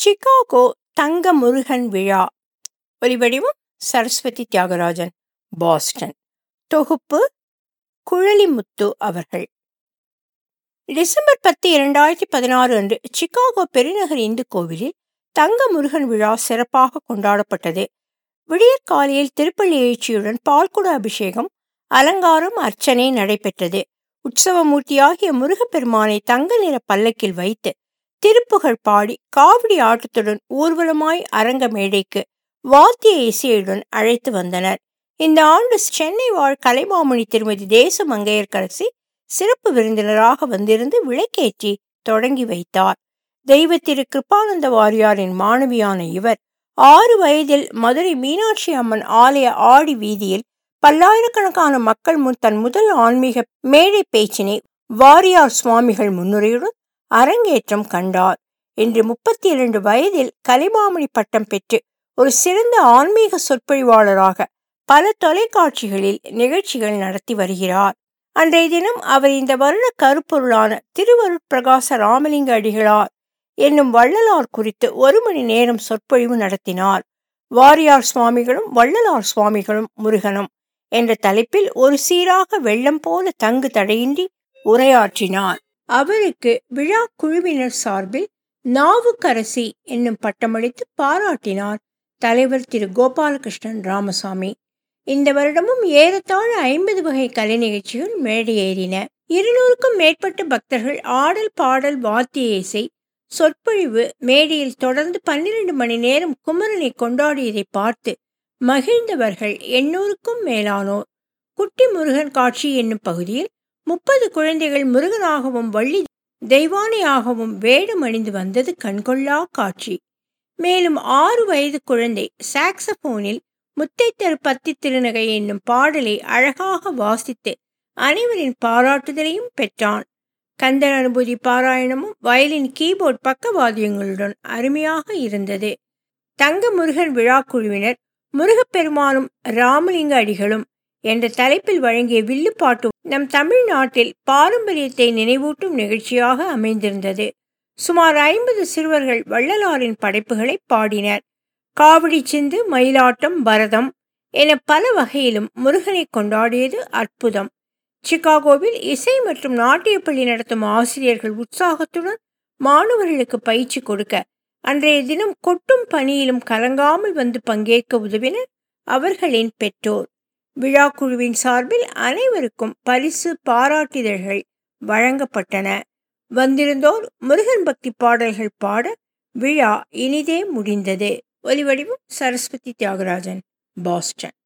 Chicago தங்க முருகன் விழா ஒலிவடிவம் சரஸ்வதி தியாகராஜன் பாஸ்டன் தொகுப்பு குழலிமுத்து அவர்கள் டிசம்பர் பத்து இரண்டாயிரத்தி பதினாறு அன்று சிகாகோ பெருநகர் இந்து கோவிலில் தங்க முருகன் விழா சிறப்பாக கொண்டாடப்பட்டது விடியற் காலையில் திருப்பள்ளி எழுச்சியுடன் பால்குட அபிஷேகம் அலங்காரம் அர்ச்சனை நடைபெற்றது உற்சவமூர்த்தியாகிய முருகப்பெருமானை தங்க நிற பல்லக்கில் வைத்து திருப்புகழ் பாடி காவடி ஆட்டத்துடன் ஊர்வலமாய் அரங்க மேடைக்கு வாத்திய இசையுடன் அழைத்து வந்தனர் இந்த ஆண்டு சென்னை வாழ் கலைமாமணி திருமதி தேச மங்கையர்கரசி சிறப்பு விருந்தினராக வந்திருந்து விளக்கேற்றி தொடங்கி வைத்தார் தெய்வ திரு கிருப்பானந்த வாரியாரின் மாணவியான இவர் ஆறு வயதில் மதுரை மீனாட்சி அம்மன் ஆலய ஆடி வீதியில் பல்லாயிரக்கணக்கான மக்கள் முன் தன் முதல் ஆன்மீக மேடை பேச்சினை வாரியார் சுவாமிகள் முன்னுரையுடன் அரங்கேற்றம் கண்டார் இன்று முப்பத்தி இரண்டு வயதில் கலைமாமணி பட்டம் பெற்று ஒரு சிறந்த ஆன்மீக சொற்பொழிவாளராக பல தொலைக்காட்சிகளில் நிகழ்ச்சிகள் நடத்தி வருகிறார் அன்றைய தினம் அவர் இந்த வருட கருப்பொருளான திருவருட்பிரகாச ராமலிங்க அடிகளார் என்னும் வள்ளலார் குறித்து ஒரு மணி நேரம் சொற்பொழிவு நடத்தினார் வாரியார் சுவாமிகளும் வள்ளலார் சுவாமிகளும் முருகனும் என்ற தலைப்பில் ஒரு சீராக வெள்ளம் போல தங்கு தடையின்றி உரையாற்றினார் அவருக்கு விழா குழுவினர் சார்பில் நாவுக்கரசி என்னும் பட்டமளித்து பாராட்டினார் தலைவர் திரு கோபாலகிருஷ்ணன் ராமசாமி இந்த வருடமும் ஏறத்தாழ ஐம்பது வகை கலை நிகழ்ச்சிகள் மேடையேறின இருநூறுக்கும் மேற்பட்ட பக்தர்கள் ஆடல் பாடல் வாத்திய இசை சொற்பொழிவு மேடையில் தொடர்ந்து பன்னிரண்டு மணி நேரம் குமரனை கொண்டாடியதை பார்த்து மகிழ்ந்தவர்கள் எண்ணூறுக்கும் மேலானோர் குட்டி முருகன் காட்சி என்னும் பகுதியில் முப்பது குழந்தைகள் முருகனாகவும் வள்ளி தெய்வானையாகவும் வேடம் அணிந்து வந்தது கண்கொள்ளா காட்சி மேலும் ஆறு வயது குழந்தை சாக்சபோனில் முத்தை தரு பத்தி திருநகை என்னும் பாடலை அழகாக வாசித்து அனைவரின் பாராட்டுதலையும் பெற்றான் கந்தன் அனுபூதி பாராயணமும் வயலின் கீபோர்ட் பக்கவாத்தியங்களுடன் அருமையாக இருந்தது தங்க முருகன் விழா குழுவினர் முருகப்பெருமானும் ராமலிங்க அடிகளும் என்ற தலைப்பில் வழங்கிய வில்லுப்பாட்டு நம் தமிழ்நாட்டில் பாரம்பரியத்தை நினைவூட்டும் நிகழ்ச்சியாக அமைந்திருந்தது சுமார் ஐம்பது சிறுவர்கள் வள்ளலாரின் படைப்புகளை பாடினர் காவடி சிந்து மயிலாட்டம் பரதம் என பல வகையிலும் முருகனை கொண்டாடியது அற்புதம் சிகாகோவில் இசை மற்றும் நாட்டியப்பள்ளி நடத்தும் ஆசிரியர்கள் உற்சாகத்துடன் மாணவர்களுக்கு பயிற்சி கொடுக்க அன்றைய தினம் கொட்டும் பணியிலும் கலங்காமல் வந்து பங்கேற்க உதவினர் அவர்களின் பெற்றோர் விழா குழுவின் சார்பில் அனைவருக்கும் பரிசு பாராட்டிதழ்கள் வழங்கப்பட்டன வந்திருந்தோர் முருகன் பக்தி பாடல்கள் பாட விழா இனிதே முடிந்தது ஒலிவடிவம் சரஸ்வதி தியாகராஜன் பாஸ்டன்